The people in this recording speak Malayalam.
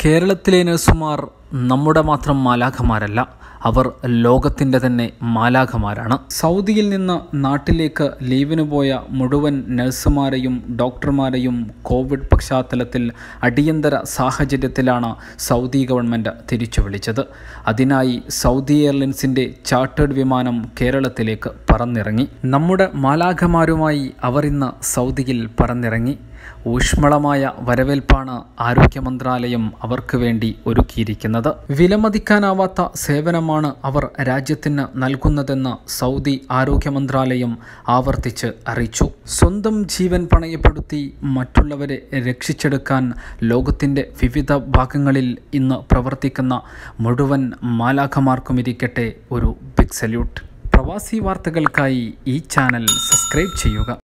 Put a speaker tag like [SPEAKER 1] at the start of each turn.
[SPEAKER 1] കേരളത്തിലെ നഴ്സുമാർ നമ്മുടെ മാത്രം മാലാഖമാരല്ല അവർ ലോകത്തിൻ്റെ തന്നെ മാലാഖമാരാണ് സൗദിയിൽ നിന്ന് നാട്ടിലേക്ക് ലീവിന് പോയ മുഴുവൻ നഴ്സുമാരെയും ഡോക്ടർമാരെയും കോവിഡ് പശ്ചാത്തലത്തിൽ അടിയന്തര സാഹചര്യത്തിലാണ് സൗദി ഗവൺമെൻറ് തിരിച്ചു വിളിച്ചത് അതിനായി സൗദി എയർലൈൻസിൻ്റെ ചാർട്ടേഡ് വിമാനം കേരളത്തിലേക്ക് പറന്നിറങ്ങി നമ്മുടെ മാലാഖമാരുമായി അവർ ഇന്ന് സൗദിയിൽ പറന്നിറങ്ങി ഊഷ്മളമായ വരവേൽപ്പാണ് ആരോഗ്യ മന്ത്രാലയം അവർക്ക് വേണ്ടി ഒരുക്കിയിരിക്കുന്നത് വിലമതിക്കാനാവാത്ത സേവനമാണ് അവർ രാജ്യത്തിന് നൽകുന്നതെന്ന് സൗദി ആരോഗ്യ മന്ത്രാലയം ആവർത്തിച്ച് അറിയിച്ചു സ്വന്തം ജീവൻ പണയപ്പെടുത്തി മറ്റുള്ളവരെ രക്ഷിച്ചെടുക്കാൻ ലോകത്തിൻ്റെ വിവിധ ഭാഗങ്ങളിൽ ഇന്ന് പ്രവർത്തിക്കുന്ന മുഴുവൻ മാലാഖമാർക്കും ഇരിക്കട്ടെ ഒരു ബിഗ് സല്യൂട്ട് പ്രവാസി വാർത്തകൾക്കായി ഈ ചാനൽ സബ്സ്ക്രൈബ് ചെയ്യുക